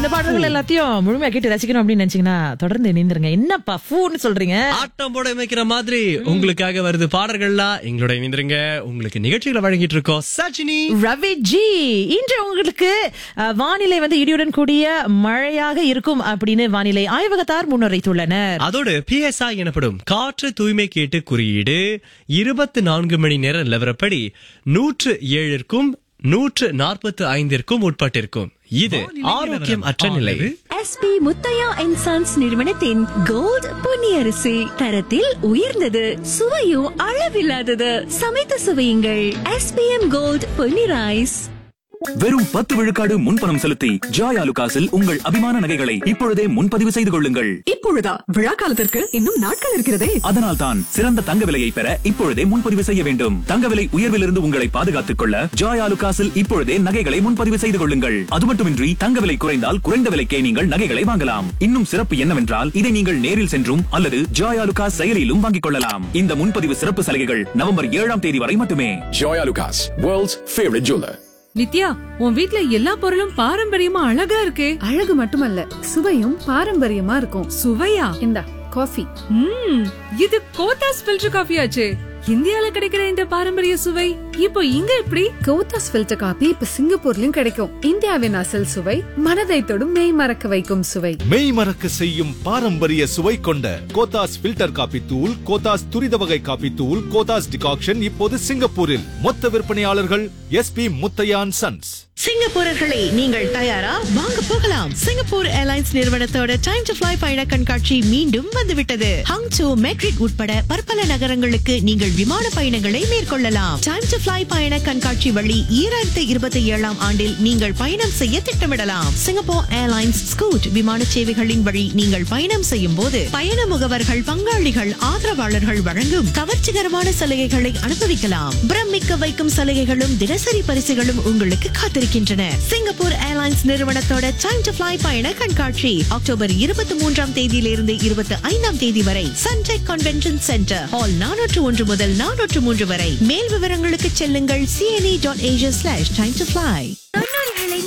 இந்த பாடல்கள் எல்லாத்தையும் முழுமையா கேட்டு ரசிக்கணும் அப்படின்னு நினைச்சீங்கன்னா தொடர்ந்து இணைந்திருங்க என்னப்பா ஃபூன்னு சொல்றீங்க ஆட்டம் போட வைக்கிற மாதிரி உங்களுக்காக வருது பாடல்கள்லாம் எங்களோட இணைந்திருங்க உங்களுக்கு நிகழ்ச்சிகளை வழங்கிட்டு இருக்கோம் சஜினி ரவி ஜி இன்று உங்களுக்கு அஹ், வானிலை வந்து இடியுடன் கூடிய மழையாக இருக்கும் அப்படின்னு வானிலை ஆய்வகத்தார் முன்னுரைத்துள்ளனர் அதோடு பிஎஸ்ஐ எனப்படும் காற்று தூய்மை கேட்டு குறியீடு இருபத்தி நான்கு மணி நேர நிலவரப்படி நூற்று ஏழிற்கும் நூற்று நாற்பத்து ஐந்திற்கும் உட்பட்டிருக்கும் இது ஆரோக்கியம் அற்ற நிலை எஸ்பி முத்தையா அண்ட் சன்ஸ் நிறுவனத்தின் கோல்ட் பொன்னியரிசி தரத்தில் உயர்ந்தது சுவையும் அளவில்லாதது சமைத்து சுவையுங்கள் எஸ்பிஎம் கோல்ட் பொன்னி ரைஸ் வெறும் பத்து விழுக்காடு முன்பணம் செலுத்தி ஜாய் ஆலுகாஸில் உங்கள் அபிமான நகைகளை இப்பொழுதே முன்பதிவு செய்து கொள்ளுங்கள் இப்பொழுதா விழா காலத்திற்கு இன்னும் நாட்கள் இருக்கிறதே அதனால் தான் சிறந்த தங்க விலையை பெற இப்பொழுதே முன்பதிவு செய்ய வேண்டும் தங்க விலை உயர்விலிருந்து உங்களை பாதுகாத்துக் கொள்ள ஜாய் ஆலுகாஸில் இப்பொழுதே நகைகளை முன்பதிவு செய்து கொள்ளுங்கள் அது மட்டுமின்றி தங்க விலை குறைந்தால் குறைந்த விலைக்கே நீங்கள் நகைகளை வாங்கலாம் இன்னும் சிறப்பு என்னவென்றால் இதை நீங்கள் நேரில் சென்றும் அல்லது ஜாய் ஆலுகாஸ் செயலியிலும் வாங்கிக் கொள்ளலாம் இந்த முன்பதிவு சிறப்பு சலுகைகள் நவம்பர் ஏழாம் தேதி வரை மட்டுமே Joy Lucas, world's favorite jeweler. Nithya உன் வீட்ல எல்லா பொருளும் பாரம்பரியமா அழகா இருக்கே அழகு மட்டுமல்ல சுவையும் பாரம்பரியமா இருக்கும் சுவையா இந்தா காஃபி ம் இது கோத்தாஸ் ஃபில்டர் காஃபி ஆச்சே இந்தியால கிடைக்கிற இந்த பாரம்பரிய சுவை இப்போ இங்க எப்படி கோத்தாஸ் ஃபில்டர் காபி இப்ப சிங்கப்பூர்லயும் கிடைக்கும் இந்தியாவின் அசல் சுவை மனதை தொடும் மெய் மறக்க வைக்கும் சுவை மெய் மறக்க செய்யும் பாரம்பரிய சுவை கொண்ட கோத்தாஸ் ஃபில்டர் காபி தூள் கோத்தாஸ் துரித வகை காபி தூள் கோத்தாஸ் டிகாக்ஷன் இப்போது சிங்கப்பூரில் மொத்த விற்பனையாளர்கள் எஸ்பி முத்தையான் சன்ஸ் சிங்கப்பூரர்களே நீங்கள் தயாரா வாங்க போகலாம் சிங்கப்பூர் ஏர்லைன்ஸ் நிறுவனத்தோட டைம் டு ஃபிளை பயண கண்காட்சி மீண்டும் வந்துவிட்டது ஹங்சோ மெட்ரிட் உட்பட பற்பல நகரங்களுக்கு நீங்கள் விமான பயணங்களை மேற்கொள்ளலாம் டைம் டு ஃபிளை பயண கண்காட்சி வழி ஈராயிரத்தி இருபத்தி ஏழாம் ஆண்டில் நீங்கள் பயணம் செய்ய திட்டமிடலாம் சிங்கப்பூர் ஏர்லைன்ஸ் ஸ்கூட் விமான சேவைகளின் வழி நீங்கள் பயணம் செய்யும் போது பயண முகவர்கள் பங்காளிகள் ஆதரவாளர்கள் வழங்கும் கவர்ச்சிகரமான சலுகைகளை அனுபவிக்கலாம் பிரமிக்க வைக்கும் சலுகைகளும் தினசரி பரிசுகளும் உங்களுக்கு காத்திருக்கின்றன சிங்கப்பூர் ஏர்லைன்ஸ் நிறுவனத்தோட டைம் டு ஃபிளை பயண கண்காட்சி அக்டோபர் இருபத்தி மூன்றாம் தேதியிலிருந்து இருபத்தி ஐந்தாம் தேதி வரை சன்டெக் கன்வென்ஷன் சென்டர் ஹால் நானூற்று ஒன்று முதல் நானூற்று மூன்று வரை மேல் விவரங்களுக்கு செல்லுங்கள் CNE dot Asia slash time to fly